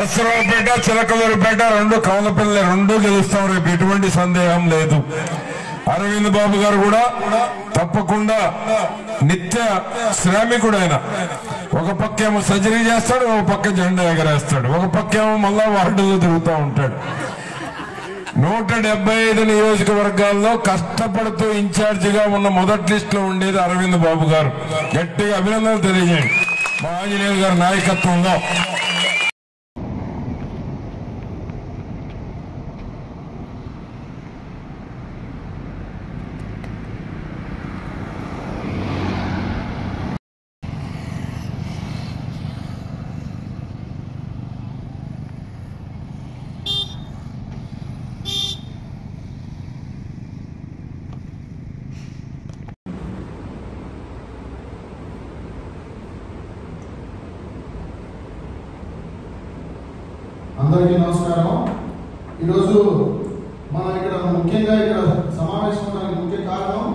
నరసరావుపేట చిలకలూరుపేట రెండు కమలపల్లి రెండు గెలుస్తాం రేపు ఎటువంటి సందేహం లేదు అరవింద్ బాబు గారు కూడా తప్పకుండా నిత్య శ్రామికుడైన ఒక పక్కేమో సర్జరీ చేస్తాడు ఒక పక్క జెండా ఎగరేస్తాడు ఒక పక్కేమో మళ్ళా వార్డులో తిరుగుతూ ఉంటాడు నూట డెబ్బై ఐదు నియోజకవర్గాల్లో కష్టపడుతూ ఇన్ఛార్జిగా ఉన్న మొదటి లిస్ట్ లో ఉండేది అరవింద్ బాబు గారు గట్టిగా అభినందనలు తెలియజేయండి మా ఆంజనేయులు గారి నాయకత్వంలో అందరికీ నమస్కారం ఈరోజు మనం ఇక్కడ ముఖ్యంగా ఇక్కడ సమావేశం అవడానికి ముఖ్య కారణం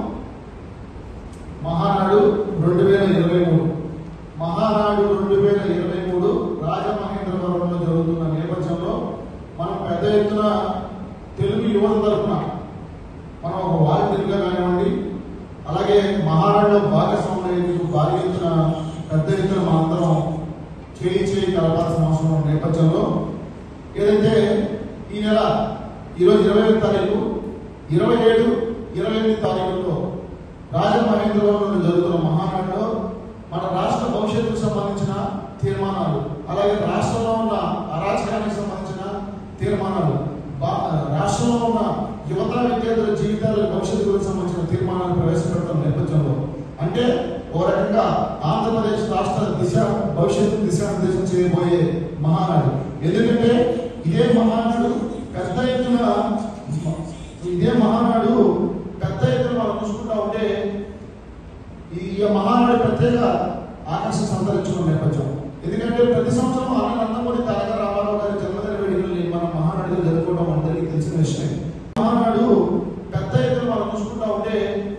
మహానాడు రెండు వేల ఇరవై మూడు మహానాడు రెండు వేల ఇరవై మూడు రాజమహేంద్రవరంలో జరుగుతున్న నేపథ్యంలో మనం పెద్ద ఎత్తున తెలుగు యువత తరఫున మనం ఒక వాలంటీర్గా కానివ్వండి అలాగే మహానాడులో భాగస్వామ్యం భారీ ఎత్తున పెద్ద ఎత్తున మనందరం చేయి చేయి కలపాల్సిన అవసరం ఉన్న నేపథ్యంలో ఏదైతే ఈ నెల ఈరోజు ఇరవై ఐదు తారీఖు ఇరవై ఏడు ఇరవై ఎనిమిది తారీఖుల్లో రాజమహేంద్రవరంలో జరుగుతున్న మహానాడులో మన రాష్ట్ర భవిష్యత్తుకు సంబంధించిన తీర్మానాలు అలాగే రాష్ట్రంలో ఉన్న అరాచకానికి సంబంధించిన తీర్మానాలు బా- రాష్ట్రంలో ఉన్న యువత విద్యార్థుల జీవితాల భవిష్యత్తు గురించి సంబంధించిన తీర్మానాలు ప్రవేశపెడుతున్న నేపథ్యంలో అంటే ఓ రకంగా ఆంధ్రప్రదేశ్ రాష్ట్ర దిశ భవిష్యత్తు దిశానిర్దేశం చేయబోయే మహానాడు ఎందుకంటే ఇదే మహానాడు పెద్ద ఎత్తున ఇదే మహానాడు పెద్ద ఎత్తున మనం చూసుకుంటా ఉంటే ఈ మహానాడు ప్రత్యేక ఆకర్షణ సంతరించుకున్న నేపథ్యం ఎందుకంటే ప్రతి సంవత్సరం అన్న నందమూరి తారక రామారావు గారి జన్మదిన వేడుకల్ని మన మహానాడుగా జరుపుకోవడం అందరికీ తెలిసిన విషయం మహానాడు పెద్ద ఎత్తున మనం చూసుకుంటా ఉంటే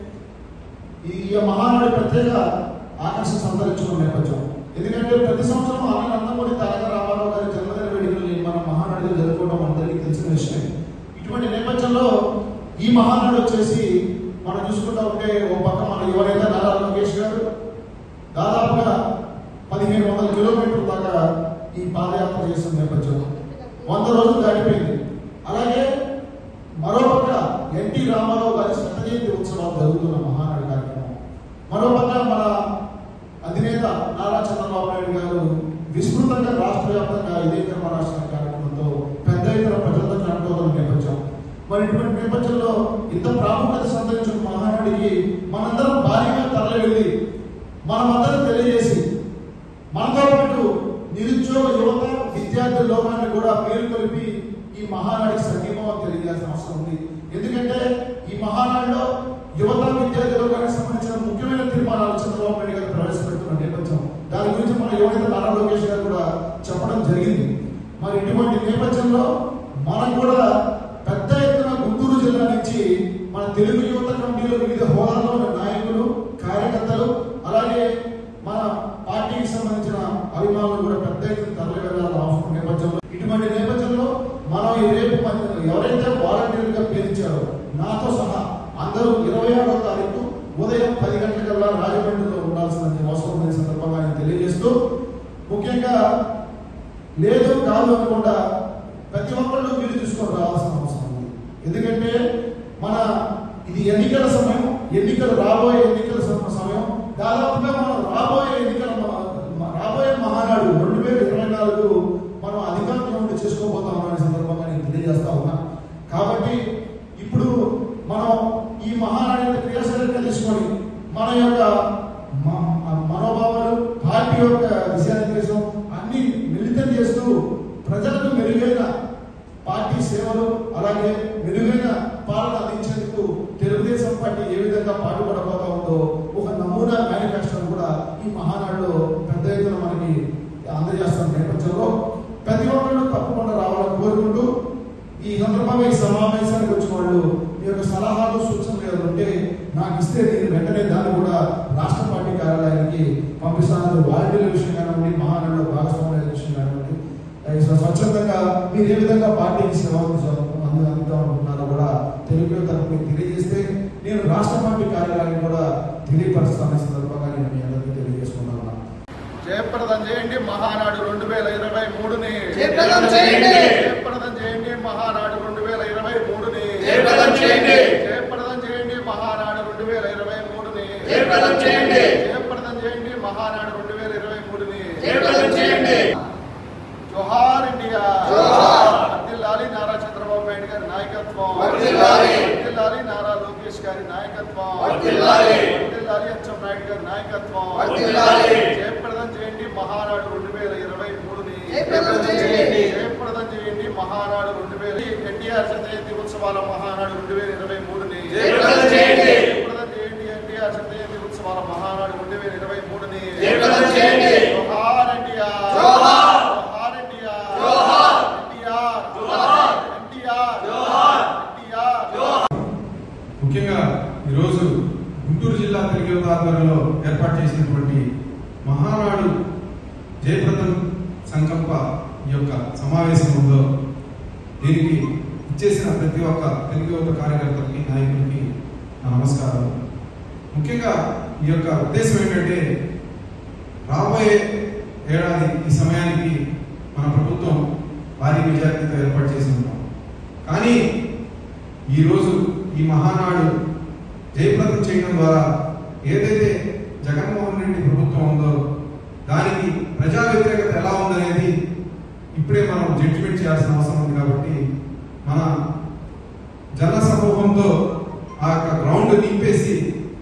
ఈ మహానాడు ప్రత్యేక ఆకర్షణ సంతరించుకున్న నేపథ్యం ఎందుకంటే ప్రతి సంవత్సరం అన్న నందమూరి తారక రామారావు గారి జన్మదిన వేడుకల్ని మన మహానాడుగా జరుపుకోవడం అందరికీ తెలిసిన విషయం ఇటువంటి నేపథ్యంలో ఈ మహానాడు వచ్చేసి మనం చూసుకుంటా ఉంటే ఓ పక్క మన యువనేత నారా లోకేష్ గారు దాదాపుగా పదిహేను వందల కిలోమీటర్ల దాకా ఈ పాదయాత్ర చేస్తున్న నేపథ్యం వంద రోజులు దాటిపోయింది అలాగే మరోపక్క ఎన్టీ రామారావు గారి శత జయంతి ఉత్సవాలు జరుగుతున్న మహానాడు కార్యక్రమం మరోపక్క మన అధినేత నారా చంద్రబాబు నాయుడు గారు విస్తృతంగా రాష్ట్ర వ్యాప్తంగా ఇదే కర్మ రాష్ట్ర కార్యక్రమంతో పెద్ద ఎత్తున ప్రజలతో కనుకోతున్న నేపథ్యం మరి ఇటువంటి నేపథ్యంలో ఇంత ప్రాముఖ్యత సంతరించిన మహానాడికి మనందరం భారీగా తరలి వెళ్ళి మనమందరం తెలియజేసి మనతో పాటు నిరుద్యోగ యువత విద్యార్థి లోకాన్ని కూడా పేరు కలిపి ఈ మహానాడికి సంఘీభావం తెలియజేయాల్సిన అవసరం ఉంది ఎందుకంటే ఈ మహానాడులో యువత విద్యార్థి లోకానికి సంబంధించిన ముఖ్యమైన తీర్మానాలు చంద్రబాబు నాయుడు గారు ప్రవేశపెడుతున్న నేపథ్యం దాని గురించి మన యువత నారా లోకేష్ గారు కూడా చెప్పడం జరిగింది మరి ఇటువంటి నేపథ్యంలో మనం కూడా పెద్ద ఎత్తున గుంటూరు జిల్లా నుంచి మన తెలుగు యువత కమిటీలో వివిధ హోదాల్లో ఉన్న నాయకులు కార్యకర్తలు అలాగే మన పార్టీకి సంబంధించిన అభిమానులు కూడా పెద్ద ఎత్తున తరలి వెళ్ళాలని అవసరం నేపథ్యంలో ఇటువంటి నేపథ్యంలో మనం ఈ రేపు మన- ఎవరైతే వాలంటీర్లుగా పేర్చారో నాతో సహా అందరూ ఇరవై ఆరో తారీఖు ఉదయం పది గంటలకల్లా రాజమండ్రిలో ఉండాల్సిన అవసరం ఉంది ఈ సందర్భంగా నేను తెలియజేస్తూ ముఖ్యంగా లేదు కాదు అనుకుండా ప్రతి ఒక్కళ్ళు వీలు తీసుకొని రావాల్సిన అవసరం ఉంది ఎందుకంటే మన ఇది ఎన్నికల సమయం ఎన్నికలు రాబోయే ఎన్నికల సమ- సమయం దాదాపుగా మనం రాబోయే ఎన్నికల మ- మ- రాబోయే మహానాడు రెండు వేల ఇరవై నాలుగు మనం అధికారంలో ఉండి చేసుకోబోతాం అనే సందర్భంగా నేను తెలియజేస్తా ఉన్నా కాబట్టి ఇప్పుడు మనం ఈ మహానాడిని క్రియాశీలంగా తీసుకొని మన యొక్క మ- మనోభావాలు పార్టీ యొక్క దిశానిర్దేశం అన్ని మిళితం చేస్తూ ప్రజలకు మెరుగైన పార్టీ సేవలు అలాగే మెరుగైన పాలన అందించేందుకు తెలుగుదేశం పార్టీ ఏ విధంగా పాటుపడబోతా ఉందో ఒక నమూనా మేనిఫెస్టోను కూడా ఈ మహానాడులో పెద్ద ఎత్తున మనకి అందజేస్తున్న నేపథ్యంలో ప్రతి ఒక్కళ్ళు తప్పకుండా రావాలని కోరుకుంటూ ఈ సందర్భంగా ఈ సమావేశానికి వచ్చిన వాళ్ళు మీ యొక్క సలహాలు సూచనలు ఏమైనా ఉంటే నాకు ఇస్తే నేను వెంటనే దాన్ని కూడా రాష్ట్ర పార్టీ కార్యాలయానికి పంపిస్తాను వాలంటీర్ల విషయం కానివ్వండి మహానాడులో భాగస్వామ్యాల విషయం కానివ్వండి ఈ స్వచ్ఛందంగా మీరు ఏ విధంగా పార్టీకి సేవ అందు అందుతామనుకుంటున్నారో కూడా తెలుగు తరపు తెలియజేస్తే నేను రాష్ట్ర పార్టీ కార్యాలయం కూడా తెలియపరుస్తాను ఈ సందర్భంగా నేను మీ అందరికీ తెలియజేసుకున్నాను జయప్రదం చేయండి మహానాడు రెండు వేల ఇరవై మూడుని జయప్రదం చేయండి. జయప్రదం చేయండి మహానాడు రెండు వేల ఇరవై మూడుని జయప్రదం చేయండి. జయప్రదం చేయండి మహానాడు రెండు వేల ఇరవై మూడుని జయప్రదం చేయండి. జయప్రదం చేయండి మహానాడు రెండు వేల ఇరవై మూడుని జయప్రదం చేయండి. జోహార్ ఇండియా జోహార్. వర్ధిల్లాలి నారా చంద్రబాబు నాయుడు గారి నాయకత్వం వర్ధిల్లాలి. వర్ధిల్లాలి నారా లోకేష్ గారి నాయకత్వం వర్ధిల్లాలి. వర్ధిల్లాలి అచ్చెం నాయుడు గారి నాయకత్వం వర్ధిల్లాలి. జయప్రదం చేయండి మహానాడు రెండు వేల ఇరవై మూడుని జయప్రదం చేయండి. జయప్రదం చేయండి మహానాడు రెండు వేల ఎన్టీఆర్ జయంతి ఉత్సవాల మహానాడు రెండు వేల ఇరవై మూడుని జయప్రదం చేయండి. జయప్రదం చేయండి ఎన్టీఆర్ జయంతి ఉత్సవాల మహానాడు రెండు వేల ఇరవై మూడుని జయప్రదం చేయండి. జోహార్ ఇండియా జోహార్. జోహార్ ఇండియా జోహార్. ఎన్టీఆర్ జోహార్. ఎన్టీఆర్ జోహార్. ఎన్టీఆర్ ముఖ్యంగా ఈరోజు గుంటూరు జిల్లా తెలుగు యువత ఆధ్వర్యంలో ఏర్పాటు చేసినటువంటి మహానాడు జయప్రదం సంకల్ప ఈ యొక్క సమావేశం ఉందో దీనికి ఇచ్చేసిన ప్రతి ఒక్క తెలుగు యువత కార్యకర్తలకి నాయకులకి నా నమస్కారాలు ముఖ్యంగా ఈ యొక్క ఉద్దేశం ఏంటంటే రాబోయే ఏడాది ఈ సమయానికి మన ప్రభుత్వం భారీ మెజారిటీతో ఏర్పాటు చేసి ఉంటాం కానీ ఈరోజు ఈ మహానాడు జయప్రదం చేయడం ద్వారా ఏదైతే జగన్మోహన్ రెడ్డి ప్రభుత్వం ఉందో దానికి ప్రజా వ్యతిరేకత ఎలా ఉందనేది ఇప్పుడే మనం జడ్జిమెంట్ చేయాల్సిన అవసరం ఉంది కాబట్టి మన జన సమూహంతో ఆ యొక్క గ్రౌండ్ నింపేసి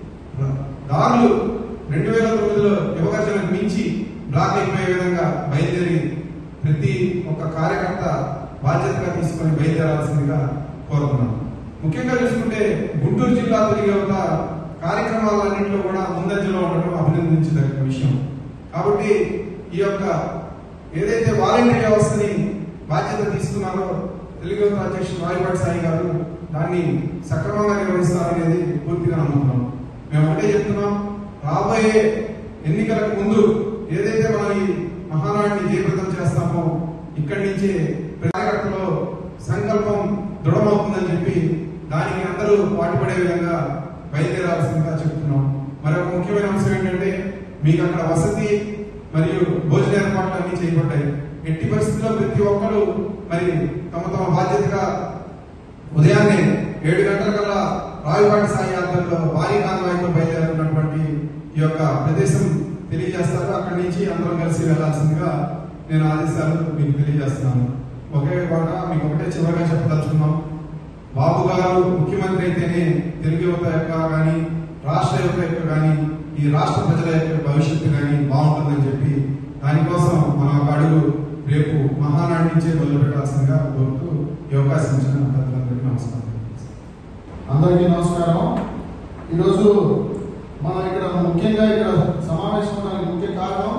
దారులు రెండు వేల తొమ్మిదిలో యువగర్జనకు మించి బ్లాక్ అయిపోయే విధంగా బయలుదేరి ప్రతి ఒక్క కార్యకర్త బాధ్యతగా తీసుకొని బయలుదేరాల్సిందిగా కోరుతున్నాను ముఖ్యంగా చూసుకుంటే గుంటూరు జిల్లా తొలి యువత కార్యక్రమాలన్నింటిలో కూడా ముందంజలో ఉండడం అభినందించదగిన విషయం కాబట్టి ఈ యొక్క ఏదైతే వాలంటీర్ వ్యవస్థని బాధ్యత తీసుకున్నారో తెలుగు యువత అధ్యక్షుడు రాయపాటి సాయి గారు దాన్ని సక్రమంగా నిర్వహిస్తారనేది పూర్తిగా నమ్ముతున్నాం మేము ఒకటే చెప్తున్నాం రాబోయే ఎన్నికలకు ముందు ఏదైతే మనం ఈ మహానాడిని జయప్రదం చేస్తామో ఇక్కడి నుంచే కార్యకర్తలో సంకల్పం దృఢమవుతుందని చెప్పి దానికి అందరూ పాటుపడే విధంగా బయలుదేరాల్సిందిగా చెప్తున్నాం మరొక ముఖ్యమైన అంశం ఏంటంటే మీకు అక్కడ వసతి మరియు భోజన ఏర్పాట్లు అన్ని చేయబడ్డాయి ఎట్టి పరిస్థితుల్లో ప్రతి ఒక్కరు మరి తమ తమ బాధ్యతగా ఉదయాన్నే ఏడు గంటల కల్లా రావిపాటి సాయి ఆధ్వర్యంలో భారీ కాన్వాయ్తో బయలుదేరుతున్నటువంటి ఈ యొక్క ప్రదేశం తెలియజేస్తారు అక్కడి నుంచి అందరం కలిసి వెళ్లాల్సిందిగా నేను ఆదేశాలు మీకు తెలియజేస్తున్నాను ఒకే మాట మీకు ఒకటే చివరిగా చెప్పదలుచుకున్నాం బాబు గారు ముఖ్యమంత్రి అయితేనే తెలుగు యువత యొక్క కానీ రాష్ట్ర యువత యొక్క కానీ ఈ రాష్ట్ర ప్రజల యొక్క భవిష్యత్తు కానీ బాగుంటుందని చెప్పి దానికోసం మన ఒక అడుగు రేపు మహానాడు నుంచే మొదలు పెట్టాల్సిందిగా కోరుతూ ఈ అవకాశం ఇచ్చిన పెద్దలందరికీ నమస్కారం అందరికీ నమస్కారం ఈరోజు మనం ఇక్కడ ముఖ్యంగా ఇక్కడ సమావేశం అవడానికి ముఖ్య కారణం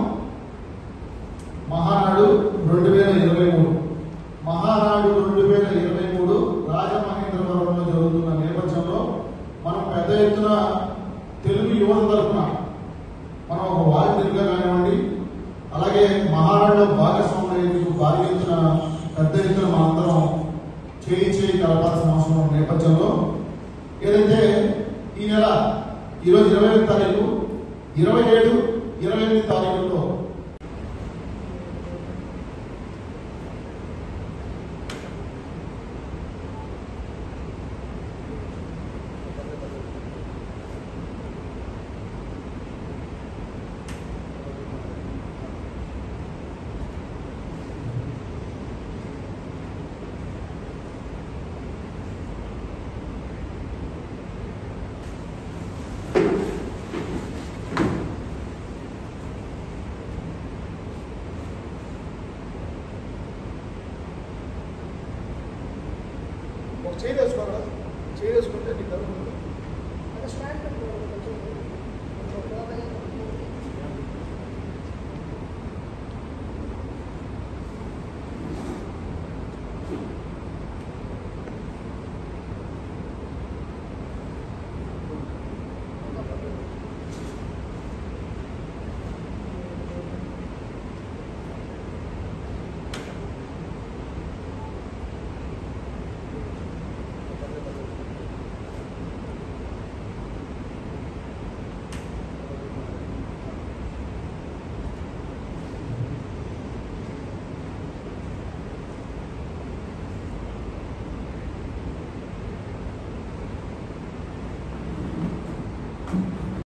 మహానాడు రెండు వేల ఇరవై మూడు మహానాడు రెండు వేల ఇరవై మూడు రాజమహేంద్రవరంలో జరుగుతున్న నేపథ్యంలో మనం పెద్ద ఎత్తున తెలుగు యువత తరఫున మనం ఒక వాలంటీర్గా కానివ్వండి అలాగే మహానాడులో భాగస్వాములు భారీ ఎత్తున పెద్ద ఎత్తున మనందరం చేయి చేయి కలపాల్సిన అవసరం ఉన్న నేపథ్యంలో ఏదైతే ఈ నెల ఈరోజు ఇరవై ఐదు తారీఖు ఇరవై ఏడు ఇరవై ఎనిమిది తారీఖుల్లో ఒక చేయి వేసుకోరా చేయి వేసుకుంటే నీకు తగ్గుతుంది చేస్తున్నాం